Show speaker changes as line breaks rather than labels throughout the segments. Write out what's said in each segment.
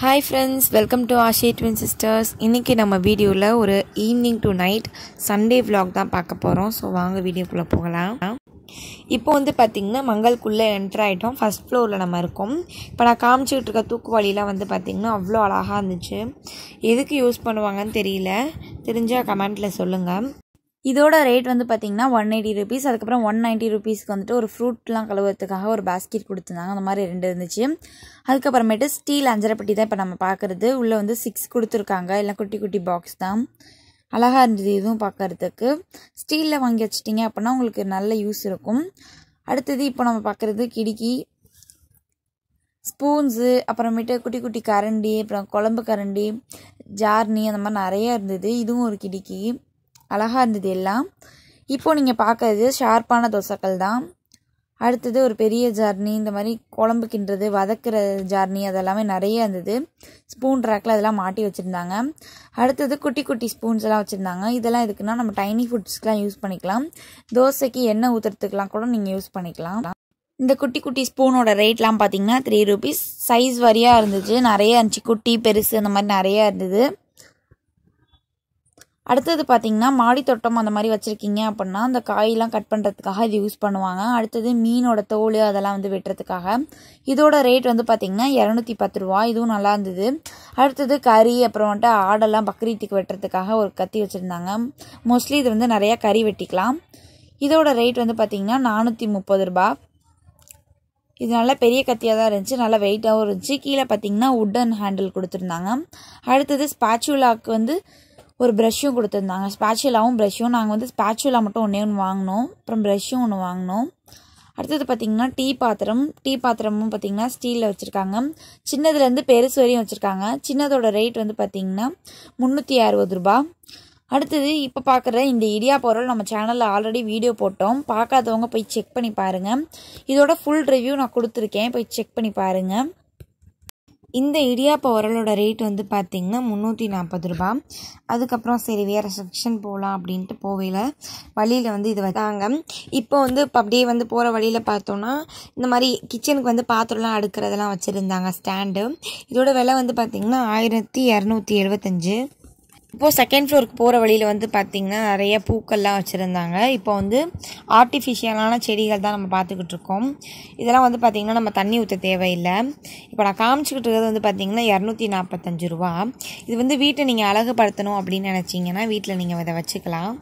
hi friends welcome to Aashi twin sisters இன்றைக்கி நம்ம வீடியோவில் ஒரு evening to night Sunday vlog தான் பார்க்க போகிறோம் ஸோ வாங்க வீடியோக்குள்ளே போகலாம் இப்போ வந்து பார்த்திங்கன்னா மங்கல்குள்ளே என்டர் ஆகிட்டோம் ஃபஸ்ட் ஃப்ளோரில் நம்ம இருக்கோம் இப்போ நான் காமிச்சிக்கிட்டு இருக்க தூக்குவாளிலாம் வந்து பார்த்திங்கன்னா அவ்வளோ அழகாக இருந்துச்சு எதுக்கு யூஸ் பண்ணுவாங்கன்னு தெரியல தெரிஞ்சால் கமெண்ட்டில் சொல்லுங்கள் இதோட ரேட் வந்து பார்த்தீங்கன்னா ஒன் எயிட்டி ருபீஸ் அதுக்கப்புறம் ஒன் நைன்ட்டி ருபீஸ்க்கு வந்துட்டு ஒரு ஃப்ரூட்லாம் கழுவுறதுக்காக ஒரு பாஸ்கெட் கொடுத்துருந்தாங்க அந்த மாதிரி ரெண்டு இருந்துச்சு அதுக்கப்புறமேட்டு ஸ்டீல் அஞ்சரைப்பட்டி தான் இப்போ நம்ம பார்க்குறது உள்ளே வந்து சிக்ஸ் கொடுத்துருக்காங்க இல்லை குட்டி குட்டி பாக்ஸ் தான் அழகாக இருந்தது இதுவும் பார்க்கறதுக்கு ஸ்டீலில் வாங்கி வச்சிட்டிங்க அப்படின்னா உங்களுக்கு நல்ல யூஸ் இருக்கும் அடுத்தது இப்போ நம்ம பார்க்குறது கிடுக்கி ஸ்பூன்ஸு அப்புறமேட்டு குட்டி குட்டி கரண்டி அப்புறம் குழம்பு கரண்டி ஜார்னி அந்த மாதிரி நிறைய இருந்தது இதுவும் ஒரு கிடுக்கி அழகாக இருந்தது எல்லாம் இப்போது நீங்கள் பார்க்கறது ஷார்ப்பான தோசைக்கல் தான் அடுத்தது ஒரு பெரிய ஜார்னி இந்த மாதிரி குழம்பு கிண்டுறது வதக்குற ஜார்னி அதெல்லாமே நிறைய இருந்தது ஸ்பூன் ரேக்கில் அதெல்லாம் மாட்டி வச்சுருந்தாங்க அடுத்தது குட்டி குட்டி ஸ்பூன்ஸ் எல்லாம் வச்சுருந்தாங்க இதெல்லாம் எதுக்குன்னா நம்ம டைனி ஃபுட்ஸ்க்கெலாம் யூஸ் பண்ணிக்கலாம் தோசைக்கு எண்ணெய் ஊற்றுறதுக்கெலாம் கூட நீங்கள் யூஸ் பண்ணிக்கலாம் இந்த குட்டி குட்டி ஸ்பூனோட ரேட்லாம் பார்த்தீங்கன்னா த்ரீ ருபீஸ் சைஸ் வரியாக இருந்துச்சு நிறைய இருந்துச்சு குட்டி பெருசு அந்த மாதிரி நிறையா இருந்தது அடுத்தது பார்த்தீங்கன்னா மாடி தோட்டம் அந்த மாதிரி வச்சுருக்கீங்க அப்படின்னா அந்த காயெல்லாம் கட் பண்ணுறதுக்காக இது யூஸ் பண்ணுவாங்க அடுத்தது மீனோட தோல் அதெல்லாம் வந்து வெட்டுறதுக்காக இதோட ரேட் வந்து பார்த்தீங்கன்னா இரநூத்தி பத்து ரூபா இதுவும் நல்லா இருந்தது அடுத்தது கறி அப்புறம் வந்துட்டு ஆடெல்லாம் பக்ரீத்துக்கு வெட்டுறதுக்காக ஒரு கத்தி வச்சுருந்தாங்க மோஸ்ட்லி இது வந்து நிறையா கறி வெட்டிக்கலாம் இதோட ரேட் வந்து பார்த்தீங்கன்னா நானூற்றி முப்பது ரூபா இது நல்ல பெரிய கத்தியாக தான் இருந்துச்சு நல்லா வெயிட்டாகவும் இருந்துச்சு கீழே பார்த்தீங்கன்னா உட்டன் ஹேண்டில் கொடுத்துருந்தாங்க அடுத்தது ஸ்பாச்சுலாக்கு வந்து ஒரு ப்ரஷ்ஷும் கொடுத்துருந்தாங்க ஸ்பேச்சுலாவும் ப்ரஷ்ஷும் நாங்கள் வந்து ஸ்பேச்சுலா மட்டும் ஒன்றே ஒன்று வாங்கினோம் அப்புறம் ப்ரஷ்ஷும் ஒன்று வாங்கினோம் அடுத்தது பார்த்திங்கன்னா டீ பாத்திரம் டீ பாத்திரமும் பார்த்திங்கன்னா ஸ்டீலில் வச்சுருக்காங்க சின்னதுலேருந்து பெருசு வரையும் வச்சுருக்காங்க சின்னதோட ரேட் வந்து பார்த்திங்கன்னா முந்நூற்றி அறுபது ரூபா அடுத்தது இப்போ பார்க்குற இந்த இடியா பொருள் நம்ம சேனலில் ஆல்ரெடி வீடியோ போட்டோம் பார்க்காதவங்க போய் செக் பண்ணி பாருங்கள் இதோட ஃபுல் ரிவ்யூ நான் கொடுத்துருக்கேன் போய் செக் பண்ணி பாருங்கள் இந்த இடியாப்ப உரலோட ரேட் வந்து பார்த்திங்கன்னா முந்நூற்றி நாற்பது ரூபா அதுக்கப்புறம் சரி வேறு செக்ஷன் போகலாம் அப்படின்ட்டு போவையில் வழியில் வந்து இது வந்தாங்க இப்போ வந்து இப்போ அப்படியே வந்து போகிற வழியில் பார்த்தோன்னா இந்த மாதிரி கிச்சனுக்கு வந்து பாத்திரம்லாம் அடுக்கிறதெல்லாம் வச்சுருந்தாங்க ஸ்டாண்டு இதோட விலை வந்து பார்த்திங்கன்னா ஆயிரத்தி இரநூத்தி எழுபத்தஞ்சு இப்போது செகண்ட் ஃப்ளோருக்கு போகிற வழியில் வந்து பார்த்திங்கன்னா நிறைய பூக்கள்லாம் வச்சுருந்தாங்க இப்போ வந்து ஆர்டிஃபிஷியலான செடிகள் தான் நம்ம பார்த்துக்கிட்டு இருக்கோம் இதெல்லாம் வந்து பார்த்திங்கன்னா நம்ம தண்ணி ஊற்ற தேவையில்லை இப்போ நான் காமிச்சிக்கிட்டு இருக்கிறது வந்து பார்த்திங்கன்னா இரநூத்தி நாற்பத்தஞ்சு ரூபா இது வந்து வீட்டை நீங்கள் அழகுபடுத்தணும் அப்படின்னு நினச்சிங்கன்னா வீட்டில் நீங்கள் இதை வச்சுக்கலாம்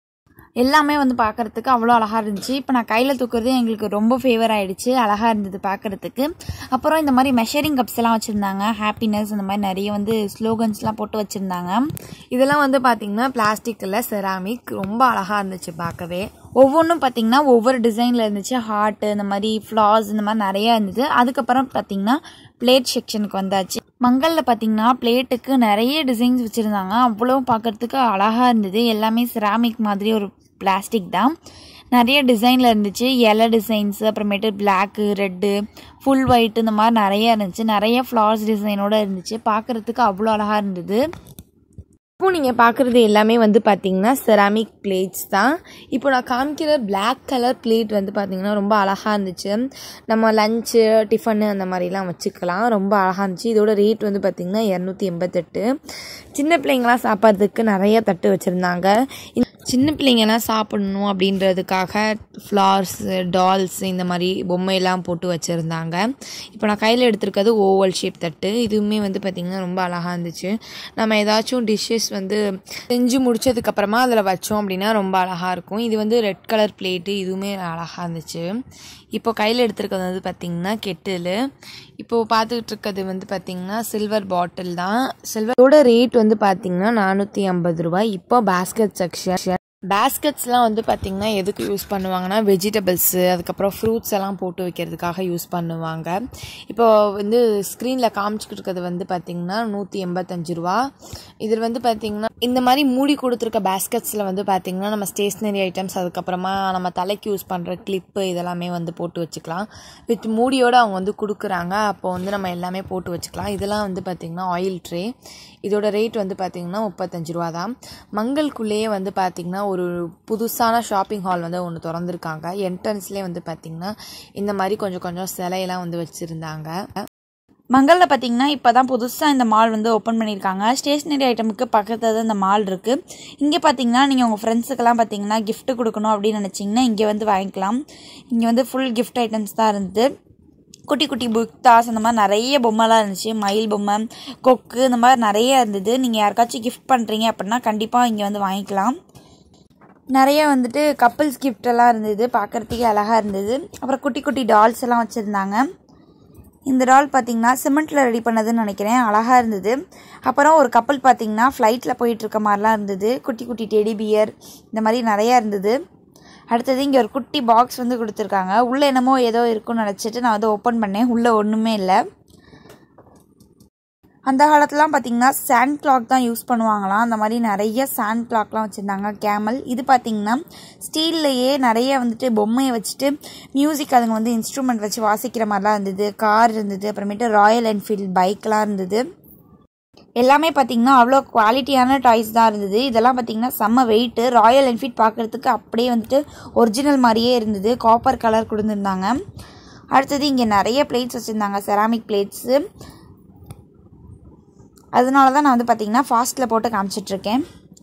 எல்லாமே வந்து பார்க்குறதுக்கு அவ்வளோ அழகாக இருந்துச்சு இப்போ நான் கையில் தூக்குறது எங்களுக்கு ரொம்ப ஃபேவர் ஆகிடுச்சு அழகாக இருந்தது பார்க்குறதுக்கு அப்புறம் இந்த மாதிரி மெஷரிங் கப்ஸ் எல்லாம் வச்சுருந்தாங்க ஹாப்பினஸ் இந்த மாதிரி நிறைய வந்து ஸ்லோகன்ஸ்லாம் போட்டு வச்சுருந்தாங்க இதெல்லாம் வந்து பார்த்திங்கன்னா பிளாஸ்டிக்கில் செராமிக் ரொம்ப அழகாக இருந்துச்சு பார்க்கவே ஒவ்வொன்றும் பார்த்திங்கன்னா ஒவ்வொரு டிசைனில் இருந்துச்சு ஹார்ட்டு இந்த மாதிரி ஃப்ளார்ஸ் இந்த மாதிரி நிறையா இருந்தது அதுக்கப்புறம் பார்த்திங்கன்னா பிளேட் செக்ஷனுக்கு வந்தாச்சு மங்களில் பார்த்தீங்கன்னா பிளேட்டுக்கு நிறைய டிசைன்ஸ் வச்சுருந்தாங்க அவ்வளோ பார்க்குறதுக்கு அழகாக இருந்தது எல்லாமே செராமிக் மாதிரி ஒரு பிளாஸ்டிக் தான் நிறைய டிசைனில் இருந்துச்சு இலை டிசைன்ஸு அப்புறமேட்டு பிளாக்கு ரெட்டு ஃபுல் ஒயிட் இந்த மாதிரி நிறைய இருந்துச்சு நிறைய ஃப்ளார்ஸ் டிசைனோடு இருந்துச்சு பார்க்குறதுக்கு அவ்வளோ அழகாக இருந்தது இப்போ நீங்கள் பார்க்குறது எல்லாமே வந்து பார்த்தீங்கன்னா செராமிக் பிளேட்ஸ் தான் இப்போ நான் காமிக்கிற பிளாக் கலர் பிளேட் வந்து பார்த்தீங்கன்னா ரொம்ப அழகாக இருந்துச்சு நம்ம லஞ்சு டிஃபனு அந்த மாதிரிலாம் வச்சுக்கலாம் ரொம்ப அழகாக இருந்துச்சு இதோட ரேட் வந்து பார்த்திங்கன்னா இரநூத்தி எண்பத்தெட்டு சின்ன பிள்ளைங்களாம் சாப்பிட்றதுக்கு நிறைய தட்டு வச்சுருந்தாங்க சின்ன பிள்ளைங்கலாம் சாப்பிடணும் அப்படின்றதுக்காக ஃப்ளார்ஸு டால்ஸ் இந்த மாதிரி பொம்மையெல்லாம் போட்டு வச்சுருந்தாங்க இப்போ நான் கையில் எடுத்திருக்கிறது ஓவல் ஷேப் தட்டு இதுவுமே வந்து பார்த்திங்கன்னா ரொம்ப அழகாக இருந்துச்சு நம்ம ஏதாச்சும் டிஷ்ஷஸ் வந்து செஞ்சு முடிச்சதுக்கப்புறமா அதில் வச்சோம் அப்படின்னா ரொம்ப அழகாக இருக்கும் இது வந்து ரெட் கலர் பிளேட்டு இதுவுமே அழகாக இருந்துச்சு இப்போ கையில் எடுத்துருக்கிறது வந்து பார்த்திங்கன்னா கெட்டில் இப்போது பார்த்துக்கிட்டு இருக்கிறது வந்து பார்த்திங்கன்னா சில்வர் பாட்டில் தான் சில்வரோட ரேட் வந்து பார்த்திங்கன்னா நானூற்றி ஐம்பது ரூபாய் இப்போ பேஸ்கெட் செக்ஷன் பேஸ்கெட்ஸ்லாம் வந்து பார்த்திங்கன்னா எதுக்கு யூஸ் பண்ணுவாங்கன்னா வெஜிடபிள்ஸு அதுக்கப்புறம் ஃப்ரூட்ஸ் எல்லாம் போட்டு வைக்கிறதுக்காக யூஸ் பண்ணுவாங்க இப்போ வந்து ஸ்க்ரீனில் காமிச்சிக்கிட்டு இருக்கிறது வந்து பார்த்திங்கன்னா நூற்றி எண்பத்தஞ்சு ரூபா இதில் வந்து பார்த்திங்கன்னா இந்த மாதிரி மூடி கொடுத்துருக்க பேஸ்கெட்ஸில் வந்து பார்த்திங்கன்னா நம்ம ஸ்டேஷ்னரி ஐட்டம்ஸ் அதுக்கப்புறமா நம்ம தலைக்கு யூஸ் பண்ணுற கிளிப்பு இதெல்லாமே வந்து போட்டு வச்சுக்கலாம் வித் மூடியோடு அவங்க வந்து கொடுக்குறாங்க அப்போ வந்து நம்ம எல்லாமே போட்டு வச்சுக்கலாம் இதெல்லாம் வந்து பார்த்திங்கன்னா ஆயில் ட்ரே இதோட ரேட் வந்து பார்த்திங்கன்னா முப்பத்தஞ்சு ரூபா தான் மங்கல்குள்ளேயே வந்து பார்த்திங்கன்னா ஒரு புதுசான ஷாப்பிங் ஹால் வந்து ஒன்று திறந்துருக்காங்க என்ட்ரன்ஸ்லேயே வந்து பார்த்திங்கன்னா இந்த மாதிரி கொஞ்சம் கொஞ்சம் சிலையெல்லாம் வந்து வச்சுருந்தாங்க மங்களில் பார்த்தீங்கன்னா இப்போ தான் புதுசாக இந்த மால் வந்து ஓப்பன் பண்ணியிருக்காங்க ஸ்டேஷ்னரி ஐட்டமுக்கு பக்கத்தில் தான் இந்த மால் இருக்குது இங்கே பார்த்தீங்கன்னா நீங்கள் உங்கள் ஃப்ரெண்ட்ஸுக்கெல்லாம் பார்த்தீங்கன்னா gift கொடுக்கணும் அப்படின்னு நினச்சிங்கன்னா இங்கே வந்து வாங்கிக்கலாம் இங்கே வந்து ஃபுல் கிஃப்ட் ஐட்டம்ஸ் தான் இருந்தது குட்டி குட்டி புக்தாஸ் அந்த மாதிரி நிறைய பொம்மைலாம் இருந்துச்சு மயில் பொம்மை கொக்கு இந்த மாதிரி நிறைய இருந்தது நீங்கள் யாருக்காச்சும் கிஃப்ட் பண்ணுறீங்க அப்படின்னா கண்டிப்பாக இங்கே வந்து வாங்கிக்கலாம் நிறைய வந்துட்டு கப்பிள்ஸ் gift எல்லாம் இருந்தது பார்க்குறதுக்கே அழகாக இருந்தது அப்புறம் குட்டி குட்டி டால்ஸ் எல்லாம் வச்சுருந்தாங்க இந்த டால் பார்த்தீங்கன்னா சிமெண்ட்டில் ரெடி பண்ணதுன்னு நினைக்கிறேன் அழகாக இருந்தது அப்புறம் ஒரு கப்பல் பார்த்தீங்கன்னா ஃப்ளைட்டில் போயிட்டு இருக்க மாதிரிலாம் இருந்தது குட்டி குட்டி டெடி பியர் இந்த மாதிரி நிறையா இருந்தது அடுத்தது இங்கே ஒரு குட்டி பாக்ஸ் வந்து கொடுத்துருக்காங்க உள்ளே என்னமோ ஏதோ இருக்குன்னு நினச்சிட்டு நான் வந்து ஓப்பன் பண்ணேன் உள்ளே ஒன்றுமே இல்லை அந்த காலத்துலாம் பார்த்தீங்கன்னா சாண்ட் கிளாக் தான் யூஸ் பண்ணுவாங்களாம் அந்த மாதிரி நிறைய சாண்ட் கிளாக்லாம் வச்சுருந்தாங்க கேமல் இது பார்த்தீங்கன்னா ஸ்டீல்லையே நிறைய வந்துட்டு பொம்மையை வச்சுட்டு மியூசிக் அதுங்க வந்து இன்ஸ்ட்ருமெண்ட் வச்சு வாசிக்கிற மாதிரிலாம் இருந்தது கார் இருந்தது அப்புறமேட்டு ராயல் என்ஃபீல்ட் பைக்லாம் இருந்தது எல்லாமே பார்த்தீங்கன்னா அவ்வளோ குவாலிட்டியான டாய்ஸ் தான் இருந்தது இதெல்லாம் பார்த்தீங்கன்னா செம்ம வெயிட்டு ராயல் என்ஃபீல்ட் பார்க்குறதுக்கு அப்படியே வந்துட்டு ஒரிஜினல் மாதிரியே இருந்தது காப்பர் கலர் கொடுத்துருந்தாங்க அடுத்தது இங்கே நிறைய பிளேட்ஸ் வச்சுருந்தாங்க செராமிக் பிளேட்ஸு அதனால தான் நான் வந்து பார்த்தீங்கன்னா ஃபாஸ்ட்டில் போட்டு காமிச்சிட்ருக்கேன்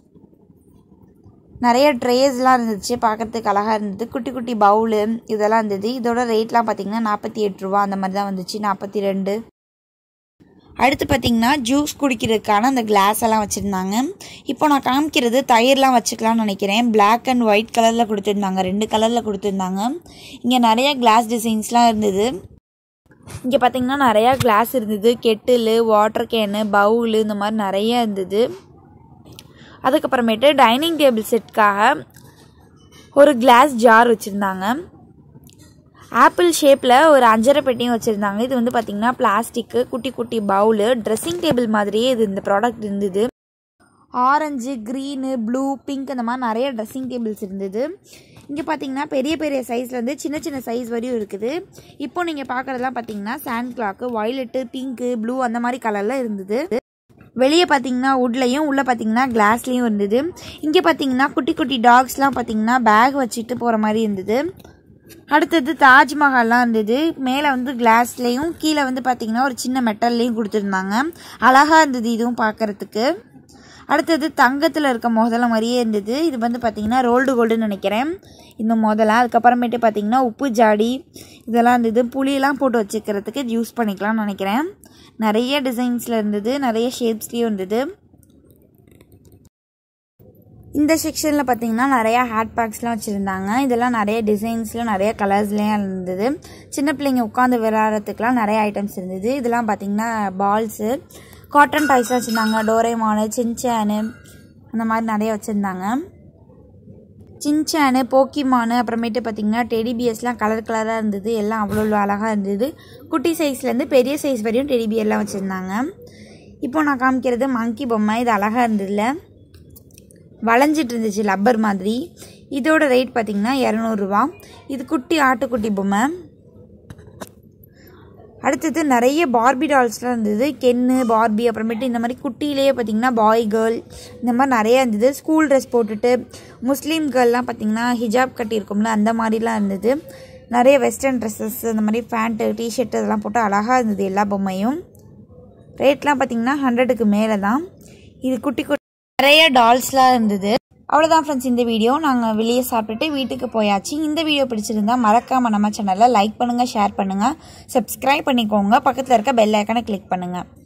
நிறைய ட்ரேஸ்லாம் இருந்துச்சு பார்க்குறதுக்கு அழகாக இருந்தது குட்டி குட்டி பவுலு இதெல்லாம் இருந்தது இதோட ரேட்லாம் பார்த்தீங்கன்னா நாற்பத்தி எட்டு ரூபா அந்த மாதிரி தான் வந்துச்சு நாற்பத்தி ரெண்டு அடுத்து பார்த்தீங்கன்னா ஜூஸ் குடிக்கிறதுக்கான அந்த கிளாஸ் எல்லாம் வச்சுருந்தாங்க இப்போ நான் காமிக்கிறது தயிர்லாம் வச்சுக்கலாம்னு நினைக்கிறேன் Black அண்ட் ஒயிட் கலரில் கொடுத்துருந்தாங்க ரெண்டு கலரில் கொடுத்துருந்தாங்க இங்கே நிறைய கிளாஸ் டிசைன்ஸ்லாம் இருந்தது இங்கே பார்த்தீங்கன்னா நிறையா கிளாஸ் இருந்தது கெட்டில் வாட்டர் கேனு பவுலு இந்த மாதிரி நிறைய இருந்தது அதுக்கப்புறமேட்டு டைனிங் டேபிள் செட்காக ஒரு கிளாஸ் ஜார் வச்சுருந்தாங்க ஆப்பிள் ஷேப்பில் ஒரு அஞ்சரை பெட்டியும் வச்சுருந்தாங்க இது வந்து பார்த்திங்கன்னா பிளாஸ்டிக்கு குட்டி குட்டி பவுலு ட்ரெஸ்ஸிங் டேபிள் மாதிரியே இது இந்த ப்ராடக்ட் இருந்தது ஆரஞ்சு க்ரீனு ப்ளூ பிங்க் அந்த மாதிரி நிறைய ட்ரெஸ்ஸிங் டேபிள்ஸ் இருந்தது இங்கே பார்த்தீங்கன்னா பெரிய பெரிய சைஸ்லேருந்து சின்ன சின்ன சைஸ் வரையும் இருக்குது இப்போ நீங்கள் பார்க்குறதெல்லாம் பார்த்தீங்கன்னா sand clock violet pink blue அந்த மாதிரி கலரில் இருந்தது வெளியே பார்த்தீங்கன்னா வுட்லையும் உள்ளே பார்த்தீங்கன்னா கிளாஸ்லேயும் இருந்தது இங்கே பார்த்தீங்கன்னா குட்டி குட்டி டாக்ஸ்லாம் பார்த்தீங்கன்னா பேக் வச்சுட்டு போகிற மாதிரி இருந்தது அடுத்தது தாஜ்மஹால்லாம் இருந்தது மேலே வந்து கிளாஸ்லேயும் கீழே வந்து பார்த்தீங்கன்னா ஒரு சின்ன மெட்டல்லையும் கொடுத்துருந்தாங்க அழகாக இருந்தது இதுவும் பார்க்குறதுக்கு அடுத்தது தங்கத்தில் இருக்க முதல்ல மாதிரியே இருந்தது இது வந்து பார்த்தீங்கன்னா ரோல்டு கோல்டுன்னு நினைக்கிறேன் இந்த முதல்ல அதுக்கப்புறமேட்டு பார்த்தீங்கன்னா உப்பு ஜாடி இதெல்லாம் இருந்தது புளியெல்லாம் போட்டு வச்சுக்கிறதுக்கு யூஸ் பண்ணிக்கலாம்னு நினைக்கிறேன் நிறைய டிசைன்ஸில் இருந்தது நிறைய ஷேப்ஸ்லேயும் இருந்தது இந்த செக்ஷனில் பார்த்தீங்கன்னா நிறையா ஹேட் பேக்ஸ்லாம் வச்சுருந்தாங்க இதெல்லாம் நிறைய டிசைன்ஸில் நிறைய கலர்ஸ்லேயும் இருந்தது சின்ன பிள்ளைங்க உட்காந்து விளையாடுறதுக்குலாம் நிறைய ஐட்டம்ஸ் இருந்தது இதெல்லாம் பார்த்தீங்கன்னா பால்ஸு காட்டன் டாய்ஸ்லாம் வச்சுருந்தாங்க டோரேமானு சின்சானு அந்த மாதிரி நிறைய வச்சுருந்தாங்க சின்சானு போக்கிமானு அப்புறமேட்டு பார்த்தீங்கன்னா டெடி பியர்ஸ்லாம் கலர் கலராக இருந்தது எல்லாம் அவ்வளோ அழகாக இருந்தது குட்டி சைஸ்லேருந்து பெரிய சைஸ் வரையும் டெடி பியர்லாம் வச்சுருந்தாங்க இப்போ நான் காமிக்கிறது மங்கி பொம்மை இது அழகாக இருந்ததுல வளைஞ்சிட்டு இருந்துச்சு லப்பர் மாதிரி இதோட ரேட் பார்த்தீங்கன்னா இரநூறுவா இது குட்டி ஆட்டுக்குட்டி பொம்மை அடுத்தது நிறைய பார்பி டால்ஸ்லாம் இருந்தது கென்னு பார்பி அப்புறமேட்டு இந்த மாதிரி குட்டியிலேயே பார்த்தீங்கன்னா பாய் கேர்ள் இந்த மாதிரி நிறைய இருந்தது ஸ்கூல் ட்ரெஸ் போட்டுட்டு முஸ்லீம் கேர்ள்லாம் பார்த்தீங்கன்னா ஹிஜாப் கட்டியிருக்கும்ல அந்த மாதிரிலாம் இருந்தது நிறைய வெஸ்டர்ன் ட்ரெஸ்ஸஸ் இந்த மாதிரி பேண்ட்டு டிஷர்ட் இதெல்லாம் போட்டு அழகாக இருந்தது எல்லா பொம்மையும் ரேட்லாம் பார்த்தீங்கன்னா ஹண்ட்ரடுக்கு மேலே தான் இது குட்டி குட்டி நிறைய டால்ஸ்லாம் இருந்தது அவ்வளோதான் ஃப்ரெண்ட்ஸ் இந்த வீடியோ நாங்கள் வெளியே சாப்பிட்டுட்டு வீட்டுக்கு போயாச்சு இந்த வீடியோ பிடிச்சிருந்தா மறக்காமல் நம்ம சேனலை லைக் பண்ணுங்கள் ஷேர் பண்ணுங்கள் சப்ஸ்கிரைப் பண்ணிக்கோங்க பக்கத்தில் இருக்க பெல் ஐக்கனை கிளிக் பண்ணுங்கள்